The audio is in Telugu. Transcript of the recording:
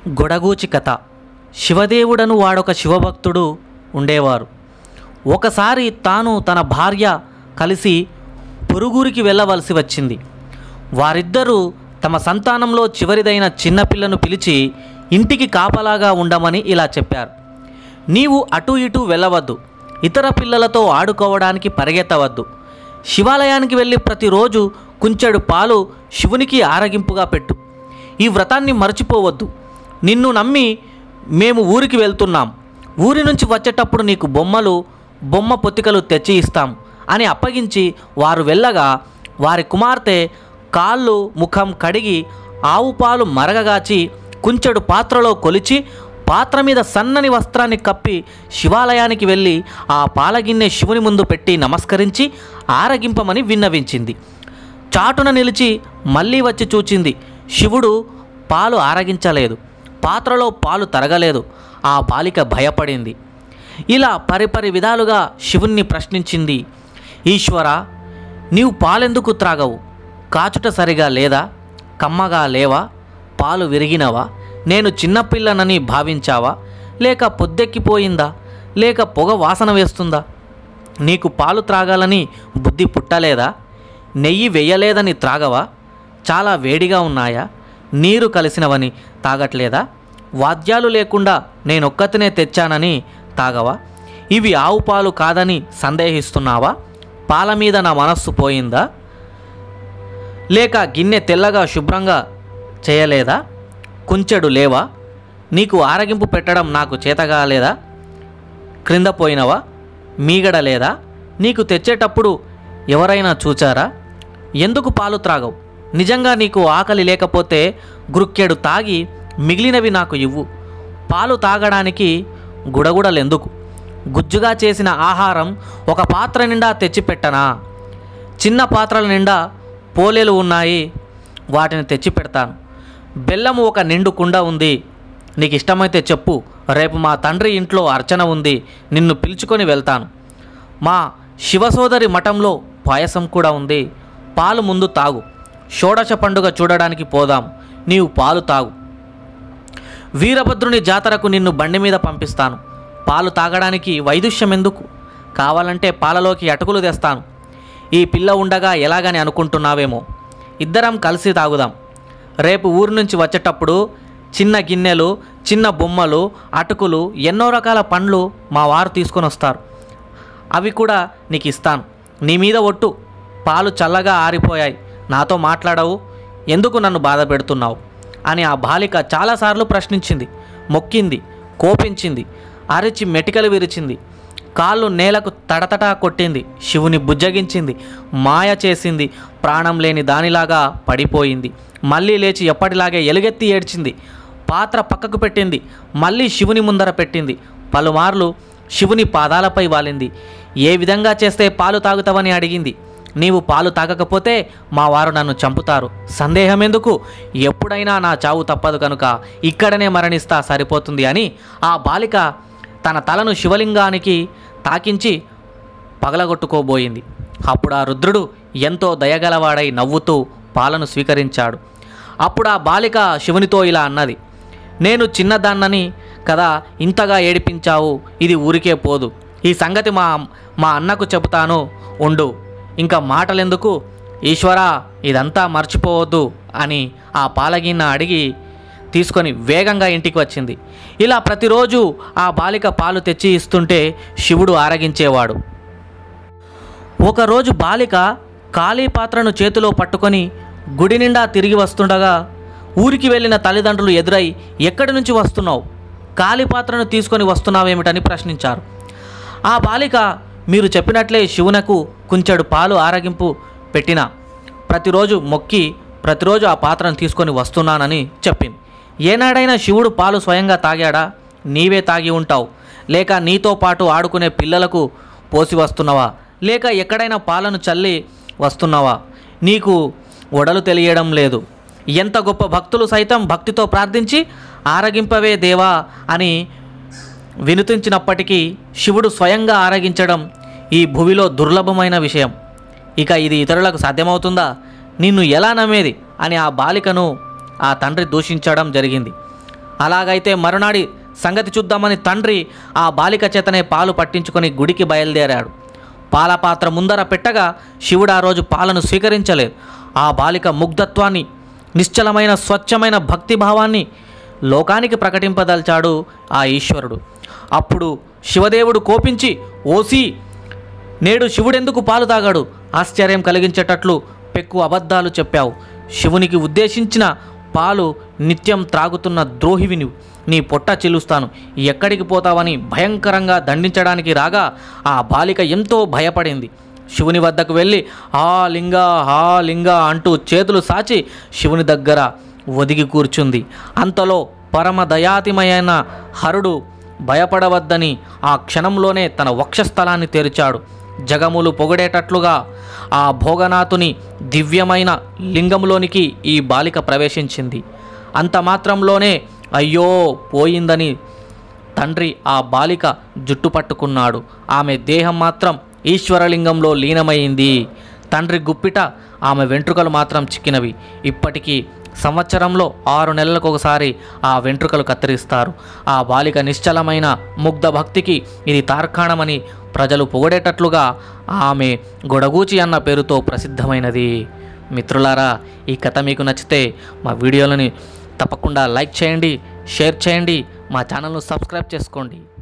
గొడగూచి కథ శివదేవుడను వాడొక శివభక్తుడు ఉండేవారు ఒకసారి తాను తన భార్య కలిసి పొరుగురికి వెళ్ళవలసి వచ్చింది వారిద్దరూ తమ సంతానంలో చివరిదైన చిన్నపిల్లను పిలిచి ఇంటికి కాపలాగా ఉండమని ఇలా చెప్పారు నీవు అటు ఇటు వెళ్ళవద్దు ఇతర పిల్లలతో ఆడుకోవడానికి పరిగెత్తవద్దు శివాలయానికి వెళ్ళి ప్రతిరోజు కుంచెడు పాలు శివునికి ఆరగింపుగా పెట్టు ఈ వ్రతాన్ని మర్చిపోవద్దు నిన్ను నమ్మి మేము ఊరికి వెళ్తున్నాం ఊరి నుంచి వచ్చేటప్పుడు నీకు బొమ్మలు బొమ్మ పొత్తికలు తెచ్చి ఇస్తాం అని అప్పగించి వారు వెళ్ళగా వారి కుమార్తె కాళ్ళు ముఖం కడిగి ఆవు పాలు మరగగాచి కుంచెడు పాత్రలో కొలిచి పాత్ర మీద సన్నని వస్త్రాన్ని కప్పి శివాలయానికి వెళ్ళి ఆ పాలగిన్నె శివుని ముందు పెట్టి నమస్కరించి ఆరగింపమని విన్నవించింది చాటున నిలిచి మళ్ళీ వచ్చి చూచింది శివుడు పాలు ఆరగించలేదు పాత్రలో పాలు తరగలేదు ఆ బాలిక భయపడింది ఇలా పరిపరి విధాలుగా శివుణ్ణి ప్రశ్నించింది ఈశ్వర నీవు పాలెందుకు త్రాగవు కాచుట సరిగా లేదా కమ్మగా లేవా పాలు విరిగినవా నేను చిన్నపిల్లనని భావించావా లేక పొద్దెక్కిపోయిందా లేక పొగ వాసన వేస్తుందా నీకు పాలు త్రాగాలని బుద్ధి పుట్టలేదా నెయ్యి వెయ్యలేదని త్రాగవా చాలా వేడిగా ఉన్నాయా నీరు కలిసినవని తాగట్లేదా వాద్యాలు లేకుండా నేనొక్కతినే తెచ్చానని తాగవా ఇవి ఆవు పాలు కాదని సందేహిస్తున్నావా పాల మీద నా మనస్సు పోయిందా లేక గిన్నె తెల్లగా శుభ్రంగా చేయలేదా కుంచెడు లేవా నీకు ఆరగింపు పెట్టడం నాకు చేతగా లేదా క్రింద పోయినవా మీగడ లేదా నీకు తెచ్చేటప్పుడు ఎవరైనా చూచారా ఎందుకు పాలు త్రాగవు నిజంగా నీకు ఆకలి లేకపోతే గురుక్కెడు తాగి మిగిలినవి నాకు ఇవ్వు పాలు తాగడానికి గుడగుడలెందుకు గుజ్జుగా చేసిన ఆహారం ఒక పాత్ర నిండా తెచ్చిపెట్టనా చిన్న పాత్రల నిండా పోలేలు ఉన్నాయి వాటిని తెచ్చి పెడతాను బెల్లము ఒక నిండు కుండ ఉంది నీకు ఇష్టమైతే చెప్పు రేపు మా తండ్రి ఇంట్లో అర్చన ఉంది నిన్ను పిలుచుకొని వెళ్తాను మా శివసోదరి మఠంలో పాయసం కూడా ఉంది పాలు ముందు తాగు షోడశ పండుగ చూడడానికి పోదాం నీవు పాలు తాగు వీరభద్రుని జాతరకు నిన్ను బండి మీద పంపిస్తాను పాలు తాగడానికి వైదుష్యం ఎందుకు కావాలంటే పాలలోకి అటుకులు తెస్తాను ఈ పిల్ల ఉండగా ఎలాగని అనుకుంటున్నావేమో ఇద్దరం కలిసి తాగుదాం రేపు ఊరు నుంచి వచ్చేటప్పుడు చిన్న గిన్నెలు చిన్న బొమ్మలు అటుకులు ఎన్నో రకాల పండ్లు మా వారు తీసుకొని వస్తారు అవి కూడా నీకు ఇస్తాను నీ మీద ఒట్టు పాలు చల్లగా ఆరిపోయాయి నాతో మాట్లాడవు ఎందుకు నన్ను బాధ పెడుతున్నావు అని ఆ బాలిక చాలాసార్లు ప్రశ్నించింది మొక్కింది కోపించింది అరిచి మెటికలు విరిచింది కాళ్ళు నేలకు తడతటా కొట్టింది శివుని బుజ్జగించింది మాయ చేసింది ప్రాణం లేని దానిలాగా పడిపోయింది మళ్ళీ లేచి ఎప్పటిలాగే ఎలుగెత్తి ఏడ్చింది పాత్ర పక్కకు పెట్టింది మళ్ళీ శివుని ముందర పెట్టింది పలుమార్లు శివుని పాదాలపై వాలింది ఏ విధంగా చేస్తే పాలు తాగుతావని అడిగింది నీవు పాలు తాగకపోతే మా వారు నన్ను చంపుతారు సందేహం ఎందుకు ఎప్పుడైనా నా చావు తప్పదు కనుక ఇక్కడనే మరణిస్తా సరిపోతుంది అని ఆ బాలిక తన తలను శివలింగానికి తాకించి పగలగొట్టుకోబోయింది అప్పుడు ఆ రుద్రుడు ఎంతో దయగలవాడై నవ్వుతూ పాలను స్వీకరించాడు అప్పుడు ఆ బాలిక శివునితో ఇలా అన్నది నేను చిన్నదాన్నని కదా ఇంతగా ఏడిపించావు ఇది ఊరికే పోదు ఈ సంగతి మా మా అన్నకు చెబుతాను ఉండు ఇంకా మాటలెందుకు ఈశ్వరా ఇదంతా మర్చిపోవద్దు అని ఆ పాలగిన్న అడిగి తీసుకొని వేగంగా ఇంటికి వచ్చింది ఇలా ప్రతిరోజు ఆ బాలిక పాలు తెచ్చి ఇస్తుంటే శివుడు ఆరగించేవాడు ఒకరోజు బాలిక ఖాళీ పాత్రను చేతిలో పట్టుకొని గుడి నిండా తిరిగి వస్తుండగా ఊరికి వెళ్ళిన తల్లిదండ్రులు ఎదురై ఎక్కడి నుంచి వస్తున్నావు ఖాళీ పాత్రను తీసుకొని వస్తున్నావేమిటని ప్రశ్నించారు ఆ బాలిక మీరు చెప్పినట్లే శివునకు కుంచెడు పాలు ఆరగింపు పెట్టిన ప్రతిరోజు మొక్కి ప్రతిరోజు ఆ పాత్రను తీసుకొని వస్తున్నానని చెప్పింది ఏనాడైనా శివుడు పాలు స్వయంగా తాగాడా నీవే తాగి ఉంటావు లేక నీతో పాటు ఆడుకునే పిల్లలకు పోసి వస్తున్నావా లేక ఎక్కడైనా పాలను చల్లి వస్తున్నావా నీకు ఒడలు తెలియడం లేదు ఎంత గొప్ప భక్తులు సైతం భక్తితో ప్రార్థించి ఆరగింపవే దేవా అని వినుతించినప్పటికీ శివుడు స్వయంగా ఆరగించడం ఈ భువిలో దుర్లభమైన విషయం ఇక ఇది ఇతరులకు సాధ్యమవుతుందా నిన్ను ఎలా నమ్మేది అని ఆ బాలికను ఆ తండ్రి దూషించడం జరిగింది అలాగైతే మరునాడి సంగతి చూద్దామని తండ్రి ఆ బాలిక చేతనే పాలు పట్టించుకొని గుడికి బయలుదేరాడు పాల పాత్ర ముందర పెట్టగా శివుడు ఆ రోజు పాలను స్వీకరించలేదు ఆ బాలిక ముగ్ధత్వాన్ని నిశ్చలమైన స్వచ్ఛమైన భక్తిభావాన్ని లోకానికి ప్రకటింపదల్చాడు ఆ ఈశ్వరుడు అప్పుడు శివదేవుడు కోపించి ఓసి నేడు శివుడెందుకు పాలు తాగాడు ఆశ్చర్యం కలిగించేటట్లు పెక్కు అబద్ధాలు చెప్పావు శివునికి ఉద్దేశించిన పాలు నిత్యం త్రాగుతున్న ద్రోహివి నువ్వు నీ పొట్ట చిలుస్తాను ఎక్కడికి పోతావని భయంకరంగా దండించడానికి రాగా ఆ బాలిక ఎంతో భయపడింది శివుని వద్దకు వెళ్ళి ఆ లింగ ఆ లింగ అంటూ చేతులు సాచి శివుని దగ్గర ఒదిగి కూర్చుంది అంతలో పరమ దయాతిమయైన హరుడు భయపడవద్దని ఆ క్షణంలోనే తన వక్షస్థలాన్ని తెరిచాడు జగములు పొగడేటట్లుగా ఆ భోగనాథుని దివ్యమైన లింగంలోనికి ఈ బాలిక ప్రవేశించింది అంత మాత్రంలోనే అయ్యో పోయిందని తండ్రి ఆ బాలిక జుట్టు పట్టుకున్నాడు ఆమె దేహం మాత్రం ఈశ్వరలింగంలో లీనమైంది తండ్రి గుప్పిట ఆమె వెంట్రుకలు మాత్రం చిక్కినవి ఇప్పటికీ సంవత్సరంలో ఆరు నెలలకు ఒకసారి ఆ వెంట్రుకలు కత్తిరిస్తారు ఆ బాలిక నిశ్చలమైన ముగ్ధ భక్తికి ఇది తార్కాణమని ప్రజలు పొగడేటట్లుగా ఆమె గొడగూచి అన్న పేరుతో ప్రసిద్ధమైనది మిత్రులారా ఈ కథ మీకు నచ్చితే మా వీడియోలని తప్పకుండా లైక్ చేయండి షేర్ చేయండి మా ఛానల్ను సబ్స్క్రైబ్ చేసుకోండి